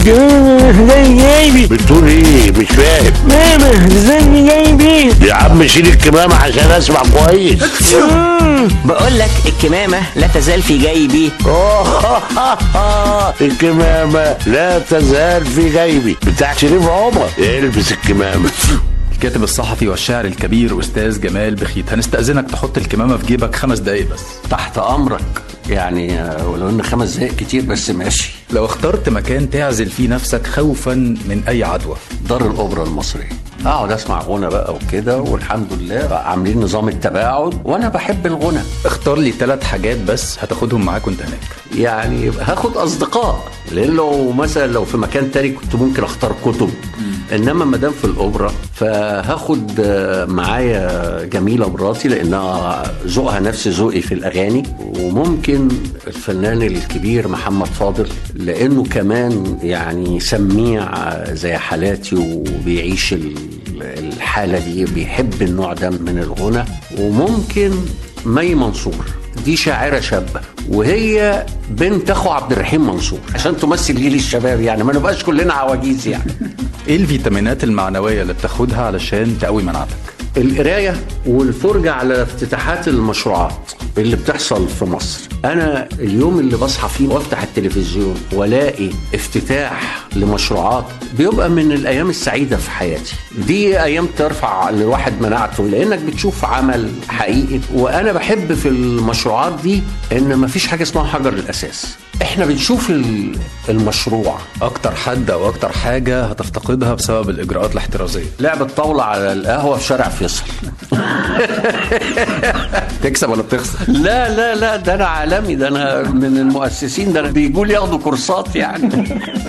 الكمامة زي جايبي بتقول ايه مش فاهم ماما زي جايبي يا عم شيل الكمامة عشان اسمع كويس بقول لك الكمامة لا تزال في جيبي الكمامة لا تزال في جيبي بتاع شريف عمر البس الكمامة الكاتب الصحفي والشاعر الكبير أستاذ جمال بخيت هنستأذنك تحط الكمامة في جيبك خمس دقايق بس تحت امرك يعني آه، ولو ان خمس دقايق كتير بس ماشي لو اخترت مكان تعزل فيه نفسك خوفا من أي عدوى دار الاوبرا المصريه اقعد اسمع غنى بقى وكده والحمد لله بقى عاملين نظام التباعد وانا بحب الغنى اختار لي ثلاث حاجات بس هتاخدهم معاك وانت هناك يعني هاخد اصدقاء لان لو مثلا لو في مكان تاني كنت ممكن اختار كتب انما ما دام في الاوبرا فهاخد آه، معايا جميله مراتي لانها ذوقها نفس ذوقي في الاغاني وممكن الفنان الكبير محمد فاضل لانه كمان يعني سميع آه، زي حالاتي وبيعيش ال- الحاله دي بيحب النوع ده من الغنى وممكن مي منصور دي شاعرة شابة وهي بنت أخو عبد الرحيم منصور عشان تمثل جيل الشباب يعني ما نبقاش كلنا عواجيز يعني ايه الفيتامينات المعنوية اللي بتاخدها علشان تقوي مناعتك القراية والفرجة على افتتاحات المشروعات اللي بتحصل في مصر أنا اليوم اللي بصحى فيه وافتح التلفزيون والاقي افتتاح لمشروعات بيبقى من الأيام السعيدة في حياتي دي أيام ترفع للواحد مناعته لأنك بتشوف عمل حقيقي وأنا بحب في المشروعات دي إن مفيش حاجة اسمها حجر الأساس احنا بنشوف ال- المشروع اكتر حد او اكتر حاجة هتفتقدها بسبب الاجراءات الاحترازية لعبة طاولة على القهوة في شارع فيصل تكسب ولا بتخسر لا لا لا ده انا عالمي ده انا من المؤسسين ده انا بيجوا لي ياخدوا كورسات يعني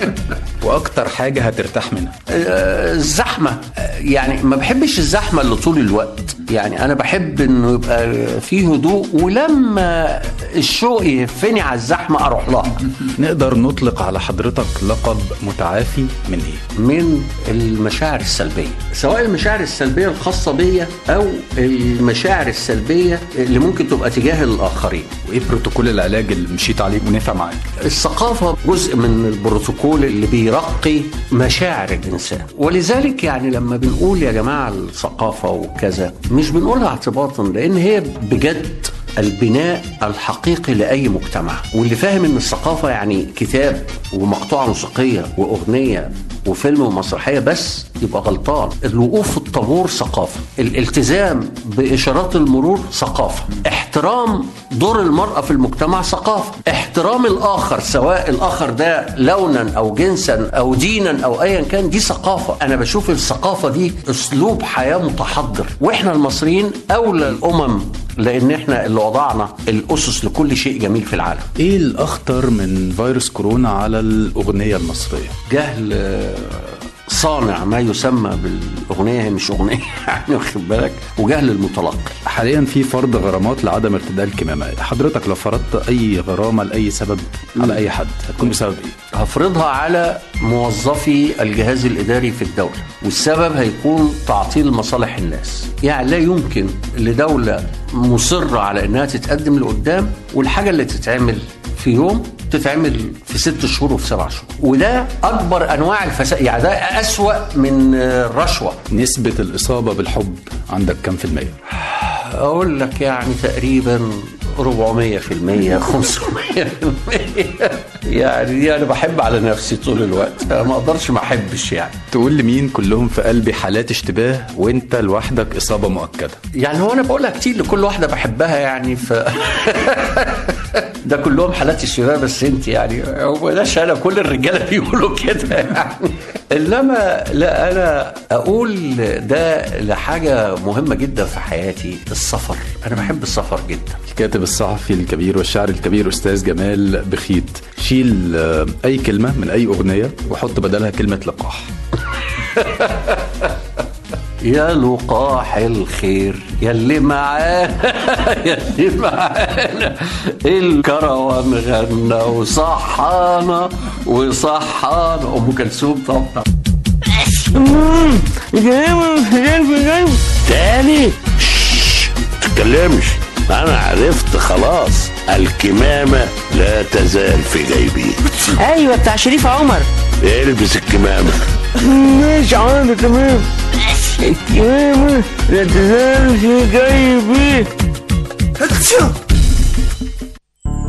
واكتر حاجة هترتاح منها آه، الزحمه آه، يعني ما بحبش الزحمه اللي طول الوقت يعني انا بحب انه يبقى فيه هدوء ولما الشوق يهفني على الزحمه اروح لها نقدر نطلق على حضرتك لقب متعافي من ايه من المشاعر السلبيه سواء المشاعر السلبيه الخاصه بيا او المشاعر السلبيه اللي ممكن تبقى تجاه الاخرين وايه بروتوكول العلاج اللي مشيت عليه ونفع معاك الثقافة جزء من البروتوكول اللي بيرقي مشاعر الإنسان ولذلك يعني لما بنقول يا جماعة الثقافة وكذا مش بنقولها اعتباطا لأن هي بجد البناء الحقيقي لأي مجتمع واللي فاهم إن الثقافة يعني كتاب ومقطوعة موسيقية وأغنية وفيلم ومسرحية بس يبقى غلطان الوقوف في الطابور ثقافة الالتزام بإشارات المرور ثقافة احترام دور المرأة في المجتمع ثقافة احترام الآخر سواء الآخر ده لونا أو جنسا أو دينا أو أيا كان دي ثقافة أنا بشوف الثقافة دي أسلوب حياة متحضر وإحنا المصريين أولى الأمم لأن إحنا اللي وضعنا الأسس لكل شيء جميل في العالم ايه الاخطر من فيروس كورونا على الاغنية المصرية جهل آه، صانع ما يسمى بالاغنيه هي مش اغنيه يعني واخد بالك وجهل المتلقي حاليا في فرض غرامات لعدم ارتداء الكمامة حضرتك لو فرضت اي غرامة لاي سبب على اي حد هتكون بسبب ايه هفرضها على موظفي الجهاز الاداري في الدوله والسبب هيكون تعطيل مصالح الناس يعني لا يمكن لدوله مصره على انها تتقدم لقدام والحاجه اللي تتعمل في يوم تتعمل في ست شهور وفي سبع شهور وده اكبر انواع الفساد يعني ده اسوا من آه، الرشوه نسبة الإصابة بالحب عندك كم في المية؟ اقول لك يعني تقريبا 400% 500% يعني دي انا بحب على نفسي طول الوقت أنا ما اقدرش ما احبش يعني تقول لمين كلهم في قلبي حالات اشتباه وانت لوحدك إصابة مؤكدة يعني هو انا بقولها كتير لكل واحده بحبها يعني ف ده كلهم حالات الشباب بس انت يعني هو ده انا كل الرجاله بيقولوا كده يعني انما لا انا اقول ده لحاجه مهمه جدا في حياتي السفر انا بحب السفر جدا الكاتب الصحفي الكبير والشاعر الكبير أستاذ جمال بخيت شيل آه، أي كلمة من أي أغنية وحط بدلها كلمة لقاح يا لقاح الخير يلي معانا يلي معانا الكروان غنى وصحانا وصحانا ام كلثوم طبعا الكمامة زي في جيبي تاني شش، تتكلمش انا عرفت خلاص الكمامة لا تزال في جيبي ايوه بتاع شريف عمر البس الكمامة مش عارف تمام الكمامة لا تزال في جيبي هتشو